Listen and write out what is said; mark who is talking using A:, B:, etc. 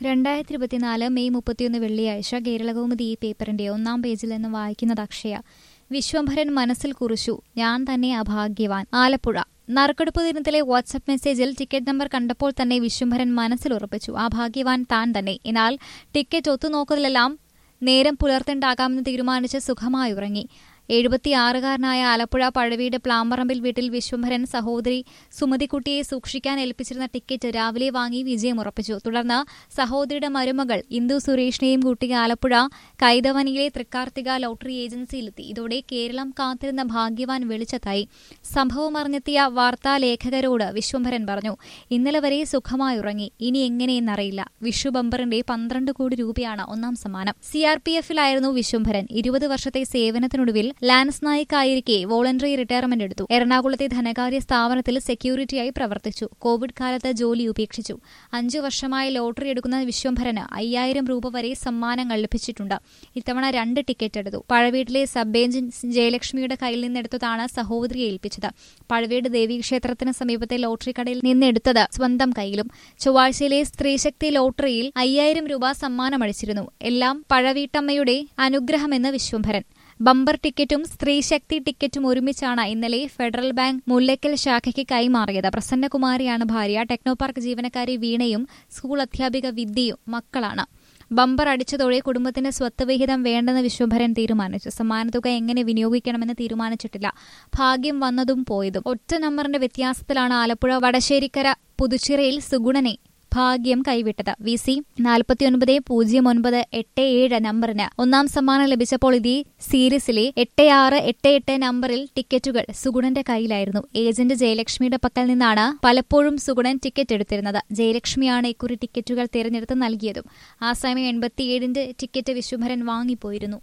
A: രണ്ടായിരത്തി ഇരുപത്തിനാല് മെയ് മുപ്പത്തിയൊന്ന് വെള്ളിയാഴ്ച കേരളകൗമുദി ഈ പേപ്പറിന്റെ ഒന്നാം പേജിൽ നിന്ന് വായിക്കുന്നത് അക്ഷയ വിശ്വംഭരൻ മനസ്സിൽ കുറിച്ചു ഞാൻ തന്നെ അഭാഗ്യവാൻ ആലപ്പുഴ നറുക്കെടുപ്പ് ദിനത്തിലെ വാട്സപ്പ് മെസ്സേജിൽ ടിക്കറ്റ് നമ്പർ കണ്ടപ്പോൾ തന്നെ വിശ്വംഭരൻ മനസ്സിൽ ഉറപ്പിച്ചു ആ ഭാഗ്യവാൻ താൻ തന്നെ എന്നാൽ ടിക്കറ്റ് ഒത്തുനോക്കലിലെല്ലാം നേരം പുലർത്തുണ്ടാകാമെന്ന് തീരുമാനിച്ച് സുഖമായി ഉറങ്ങി എഴുപത്തിയാറുകാരനായ ആലപ്പുഴ പഴവീട് പ്ലാമ്പറമ്പിൽ വീട്ടിൽ വിശ്വംഭരൻ സഹോദരി സുമതിക്കുട്ടിയെ സൂക്ഷിക്കാൻ ഏൽപ്പിച്ചിരുന്ന ടിക്കറ്റ് രാവിലെ വാങ്ങി വിജയമുറപ്പിച്ചു തുടർന്ന് സഹോദരിയുടെ മരുമകൾ ഇന്ദു സുരേഷിനെയും കൂട്ടി ആലപ്പുഴ കൈതവനിയിലെ തൃക്കാർത്തിക ലോട്ടറി ഏജൻസിയിലെത്തി ഇതോടെ കേരളം കാത്തിരുന്ന ഭാഗ്യവാൻ വെളിച്ചത്തായി സംഭവം അറിഞ്ഞെത്തിയ വാർത്താലേഖകരോട് വിശ്വംഭരൻ പറഞ്ഞു ഇന്നലെ വരെ സുഖമായി ഉറങ്ങി ഇനി എങ്ങനെയെന്നറിയില്ല വിഷു ബമ്പറിന്റെ പന്ത്രണ്ട് കോടി രൂപയാണ് ഒന്നാം സമ്മാനം സി ആർ പി എഫിലായിരുന്നു വിശ്വംഭരൻ ഇരുപത് വർഷത്തെ സേവനത്തിനൊടുവിൽ ലാൻസ് നായിക്കായിരിക്കെ വോളണ്ടറി റിട്ടയർമെന്റ് എടുത്തു എറണാകുളത്തെ ധനകാര്യ സ്ഥാപനത്തിൽ സെക്യൂരിറ്റിയായി പ്രവർത്തിച്ചു കോവിഡ് കാലത്ത് ജോലി ഉപേക്ഷിച്ചു അഞ്ചു വർഷമായി ലോട്ടറി എടുക്കുന്ന വിശ്വംഭരന് അയ്യായിരം രൂപ വരെ സമ്മാനങ്ങൾ ലഭിച്ചിട്ടുണ്ട് ഇത്തവണ രണ്ട് ടിക്കറ്റ് എടുത്തു പഴവീട്ടിലെ സബ് ഏജന്റ് ജയലക്ഷ്മിയുടെ കയ്യിൽ നിന്നെടുത്തതാണ് സഹോദരിയെ ഏൽപ്പിച്ചത് പഴവീട് ദേവീക്ഷേത്രത്തിന് സമീപത്തെ ലോട്ടറി കടയിൽ നിന്നെടുത്തത് സ്വന്തം കയ്യിലും ചൊവ്വാഴ്ചയിലെ സ്ത്രീശക്തി ലോട്ടറിയിൽ അയ്യായിരം രൂപ സമ്മാനമടിച്ചിരുന്നു എല്ലാം പഴവീട്ടമ്മയുടെ അനുഗ്രഹമെന്ന് വിശ്വംഭരൻ ബമ്പർ ടിക്കറ്റും സ്ത്രീശക്തി ടിക്കറ്റും ഒരുമിച്ചാണ് ഇന്നലെ ഫെഡറൽ ബാങ്ക് മുല്ലക്കൽ ശാഖയ്ക്ക് കൈമാറിയത് പ്രസന്നകുമാരിയാണ് ഭാര്യ ടെക്നോപാർക്ക് ജീവനക്കാരി വീണയും സ്കൂൾ അധ്യാപിക വിദ്യയും മക്കളാണ് ബമ്പർ അടിച്ചതോടെ കുടുംബത്തിന് സ്വത്ത് വിഹിതം വേണ്ടെന്ന് വിശ്വഭരൻ തീരുമാനിച്ചു സമ്മാനത്തുക എങ്ങനെ വിനിയോഗിക്കണമെന്ന് തീരുമാനിച്ചിട്ടില്ല ഭാഗ്യം വന്നതും പോയതും ഒറ്റ നമ്പറിന്റെ വ്യത്യാസത്തിലാണ് ആലപ്പുഴ വടശ്ശേരിക്കര പുതുച്ചിറയിൽ സുഗുണനെ ഭാഗ്യം കൈവിട്ടത് വി സി നാൽപ്പത്തിയൊൻപത് പൂജ്യം ഒൻപത് എട്ട് ഏഴ് നമ്പറിന് ഒന്നാം സമ്മാനം ലഭിച്ചപ്പോൾ ഇതേ സീരീസിലെ എട്ട് ആറ് എട്ട് എട്ട് നമ്പറിൽ ടിക്കറ്റുകൾ സുഗുണന്റെ കയ്യിലായിരുന്നു ഏജന്റ് ജയലക്ഷ്മിയുടെ പക്കൽ നിന്നാണ് പലപ്പോഴും സുഗുണൻ ടിക്കറ്റ് എടുത്തിരുന്നത് ജയലക്ഷ്മിയാണ് ഇക്കുറി ടിക്കറ്റുകൾ തിരഞ്ഞെടുത്ത് നൽകിയതും ആ സമയം എൺപത്തിയേഴിന്റെ ടിക്കറ്റ് വിശ്വഭരൻ വാങ്ങിപ്പോയിരുന്നു